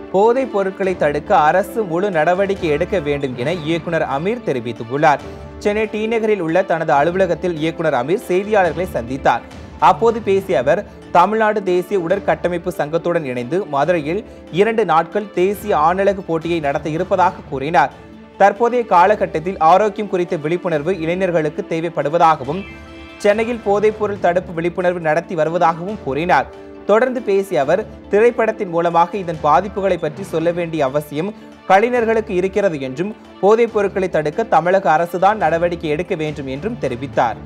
போதைப் பொருட்களை தடுக்க அரசு முழு நடவடிக்கை எடுக்க வேண்டும் என இயக்குனர் அமீர் தெரிவித்துள்ளார் சென்னை டி நகரில் உள்ள தனது அலுவலகத்தில் இயக்குனர் அமீர் செய்தியாளர்களை சந்தித்தார் அப்போது பேசிய அவர் தமிழ்நாடு தேசிய உடற்கட்டமைப்பு சங்கத்துடன் இணைந்து மதுரையில் இரண்டு நாட்கள் தேசிய ஆணழகு போட்டியை நடத்த இருப்பதாக கூறினார் தற்போதைய காலகட்டத்தில் ஆரோக்கியம் குறித்த விழிப்புணர்வு இளைஞர்களுக்கு தேவைப்படுவதாகவும் சென்னையில் போதைப்பொருள் தடுப்பு விழிப்புணர்வு நடத்தி வருவதாகவும் கூறினார் தொடர்ந்து பேசிய அவர் திரைப்படத்தின் மூலமாக இதன் பாதிப்புகளை பற்றி சொல்ல வேண்டிய அவசியம் கலைஞர்களுக்கு இருக்கிறது என்றும் போதைப் பொருட்களை தடுக்க தமிழக அரசுதான் நடவடிக்கை எடுக்க வேண்டும் என்றும் தெரிவித்தார்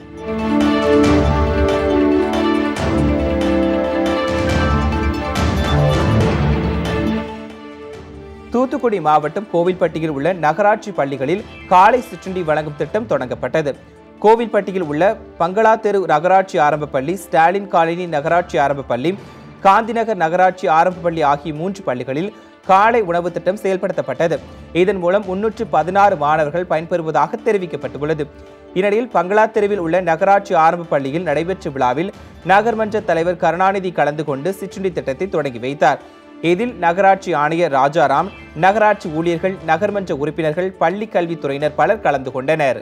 தூத்துக்குடி மாவட்டம் கோவில்பட்டியில் உள்ள நகராட்சி பள்ளிகளில் காலை சிற்றுண்டி வழங்கும் திட்டம் தொடங்கப்பட்டது கோவில்பட்டியில் உள்ள பங்களா தெரு நகராட்சி ஆரம்ப பள்ளி ஸ்டாலின் காலனி நகராட்சி ஆரம்ப பள்ளி காந்திநகர் நகராட்சி ஆரம்ப பள்ளி ஆகிய மூன்று பள்ளிகளில் காலை உணவு திட்டம் செயல்படுத்தப்பட்டது இதன் மூலம் முன்னூற்று பதினாறு மாணவர்கள் பயன்பெறுவதாக தெரிவிக்கப்பட்டுள்ளது இந்நிலையில் பங்களா தெருவில் உள்ள நகராட்சி ஆரம்ப பள்ளியில் நடைபெற்ற விழாவில் நகர்மன்ற தலைவர் கருணாநிதி கலந்து கொண்டு சிற்றுண்டி திட்டத்தை தொடங்கி வைத்தார் இதில் நகராட்சி ஆணையர் ராஜாராம் நகராட்சி ஊழியர்கள் நகர்மன்ற உறுப்பினர்கள் பள்ளி கல்வித்துறையினர் பலர் கலந்து கொண்டனர்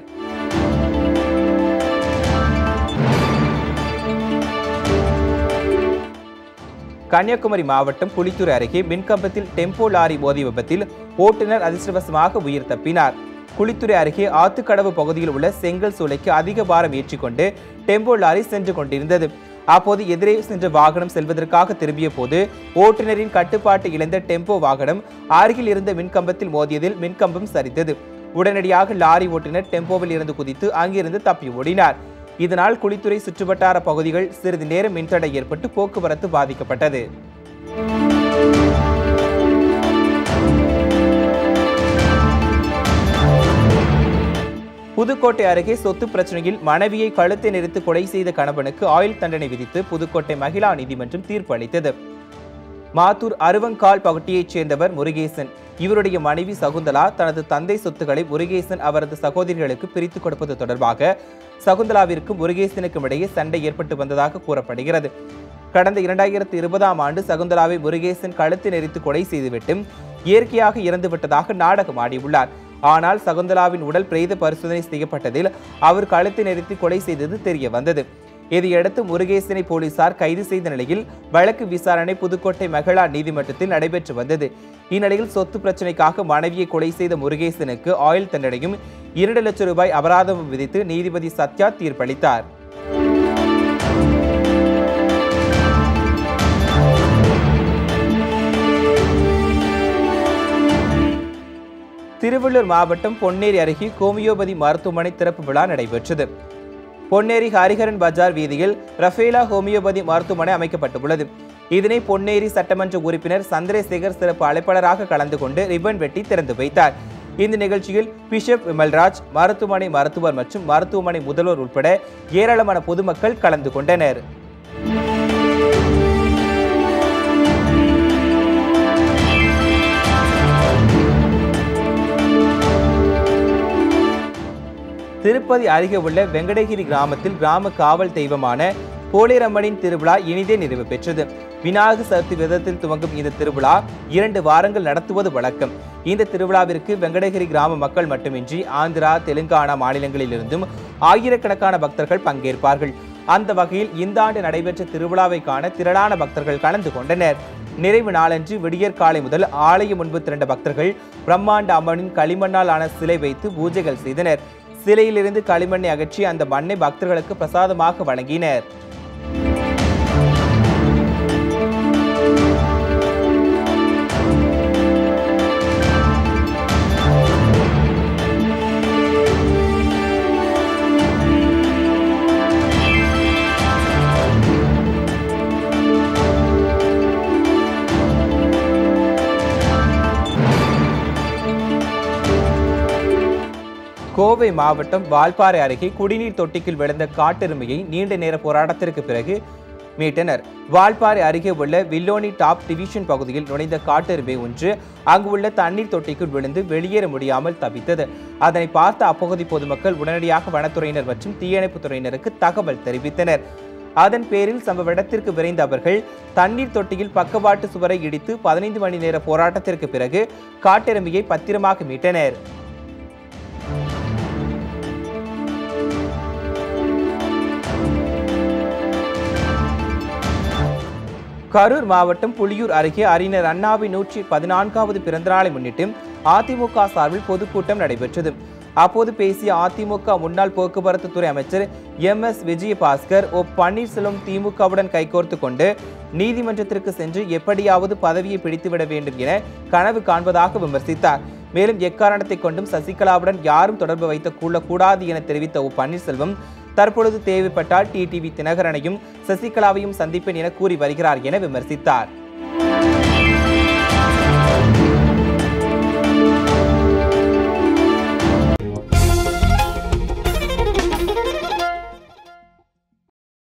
கன்னியாகுமரி மாவட்டம் புலித்தூர் அருகே மின்கம்பத்தில் டெம்போ லாரி மோதிய விபத்தில் ஓட்டுநர் அதிர்ஷ்டவசமாக உயிர் தப்பினார் குளித்துறை அருகே ஆத்துக்கடவு பகுதியில் உள்ள செங்கல் சூளைக்கு அதிக பாரம் ஏற்றிக்கொண்டு டெம்போ லாரி சென்று கொண்டிருந்தது அப்போது எதிரே சென்ற வாகனம் செல்வதற்காக திரும்பிய போது ஓட்டுநரின் கட்டுப்பாட்டு இழந்த டெம்போ வாகனம் அருகில் இருந்த மின்கம்பத்தில் மோதியதில் மின்கம்பம் சரிந்தது உடனடியாக லாரி ஓட்டுநர் டெம்போவில் இருந்து குதித்து அங்கிருந்து தப்பி ஓடினார் இதனால் குளித்துறை சுற்றுவட்டார பகுதிகள் சிறிது நேரம் மின்தடை ஏற்பட்டு போக்குவரத்து பாதிக்கப்பட்டது புதுக்கோட்டை அருகே சொத்து பிரச்சனையில் மனைவியை கழுத்தை நெரித்து கொலை செய்த கணவனுக்கு ஆயுள் தண்டனை விதித்து புதுக்கோட்டை மகிழா நீதிமன்றம் தீர்ப்பு அளித்தது மாத்தூர் அருவங்கால் பகுதியைச் சேர்ந்தவர் முருகேசன் இவருடைய மனைவி சகுந்தலா தனது தந்தை சொத்துக்களை முருகேசன் அவரது சகோதரிகளுக்கு பிரித்துக் கொடுப்பது தொடர்பாக சகுந்தலாவிற்கும் முருகேசனுக்கும் இடையே சண்டை ஏற்பட்டு வந்ததாக கூறப்படுகிறது கடந்த இரண்டாயிரத்தி இருபதாம் ஆண்டு சகுந்தலாவை முருகேசன் கழுத்து நெரித்து கொலை செய்துவிட்டு இயற்கையாக இறந்துவிட்டதாக நாடகம் ஆடியுள்ளார் ஆனால் சகுந்தலாவின் உடல் பிரேத பரிசோதனை செய்யப்பட்டதில் அவர் கழுத்து நெரித்து கொலை செய்தது தெரிய வந்தது இதையடுத்து முருகேசனை போலீசார் கைது செய்த நிலையில் வழக்கு விசாரணை புதுக்கோட்டை மகிழா நீதிமன்றத்தில் நடைபெற்று வந்தது இந்நிலையில் சொத்து பிரச்சனைக்காக மனைவியை கொலை செய்த முருகேசனுக்கு ஆயுள் தண்டனையும் இரண்டு லட்சம் ரூபாய் அபராதமும் விதித்து நீதிபதி சத்யா தீர்ப்பளித்தார் திருவள்ளூர் மாவட்டம் பொன்னேரி அருகே ஹோமியோபதி மருத்துவமனை திறப்பு விழா நடைபெற்றது பொன்னேரி ஹரிஹரன் பஜார் வீதியில் ரஃபேலா ஹோமியோபதி மருத்துவமனை அமைக்கப்பட்டுள்ளது இதனை பொன்னேரி சட்டமன்ற உறுப்பினர் சந்திரசேகர் சிறப்பு அழைப்பாளராக கலந்து கொண்டு ரிப்பன் வெட்டி திறந்து வைத்தார் இந்த நிகழ்ச்சியில் பிஷப் விமல்ராஜ் மருத்துவமனை மருத்துவர் மற்றும் மருத்துவமனை முதல்வர் உட்பட ஏராளமான பொதுமக்கள் கலந்து கொண்டனர் திருப்பதி அருகே உள்ள வெங்கடகிரி கிராமத்தில் கிராம காவல் தெய்வமான போலிரம்மனின் திருவிழா இனிதே நிறைவு பெற்றது விநாயகர் சதுர்த்தி விதத்தில் துவங்கும் இந்த திருவிழா இரண்டு வாரங்கள் நடத்துவது வழக்கம் இந்த திருவிழாவிற்கு வெங்கடகிரி கிராம மக்கள் மட்டுமின்றி ஆந்திரா தெலுங்கானா மாநிலங்களிலிருந்தும் ஆயிரக்கணக்கான பக்தர்கள் பங்கேற்பார்கள் அந்த வகையில் இந்த ஆண்டு நடைபெற்ற திருவிழாவை காண திரளான பக்தர்கள் கலந்து கொண்டனர் நிறைவு நாளன்று விடியற் காலை முதல் ஆலயம் முன்பு திரண்ட பக்தர்கள் பிரம்மாண்ட அம்மனின் களிமண்ணால் ஆன சிலை வைத்து பூஜைகள் செய்தனர் சிலையிலிருந்து களிமண்ணை அகற்றி அந்த மண்ணை பக்தர்களுக்கு பிரசாதமாக வழங்கினர் கோவை மாவட்டம் வால்பாறை அருகே குடிநீர் தொட்டிக்குள் விழுந்த காட்டெருமையை நீண்ட நேர போராட்டத்திற்கு பிறகு மீட்டனர் வால்பாறை அருகே உள்ள வில்லோனி டாப் டிவிஷன் பகுதியில் நுழைந்த காட்டெருமை ஒன்று அங்கு உள்ள தண்ணீர் தொட்டிக்குள் விழுந்து வெளியேற முடியாமல் தவித்தது அதனை பார்த்த அப்பகுதி பொதுமக்கள் உடனடியாக வனத்துறையினர் மற்றும் தீயணைப்புத் துறையினருக்கு தகவல் தெரிவித்தனர் அதன் பேரில் சம்பவ இடத்திற்கு விரைந்த அவர்கள் தண்ணீர் தொட்டியில் பக்கவாட்டு சுவரை இடித்து பதினைந்து மணி நேர போராட்டத்திற்கு பிறகு காட்டெருமையை பத்திரமாக மீட்டனர் கரூர் மாவட்டம் புலியூர் அருகே அறிஞர் அண்ணாவின் நூற்றி பதினான்காவது பிறந்தநாளை முன்னிட்டு அதிமுக சார்பில் பொதுக்கூட்டம் நடைபெற்றது அப்போது பேசிய அதிமுக முன்னாள் போக்குவரத்து துறை அமைச்சர் M S Vijayabaskar O Panneerselvam திமுகவுடன் கைகோர்த்து கொண்டு நீதிமன்றத்திற்கு சென்று எப்படியாவது பதவியை பிடித்துவிட வேண்டும் என கனவு காண்பதாக விமர்சித்தார் மேலும் எக்காரணத்தை கொண்டும் சசிகலாவுடன் யாரும் தொடர்பு வைத்துக் கொள்ளக்கூடாது என தெரிவித்த ஓ பன்னீர்செல்வம் தற்பொழுது தேவைப்பட்டால் டிடிவி தினகரனையும் சசிகலாவையும் சந்திப்பேன் என கூறி வருகிறார் என விமர்சித்தார்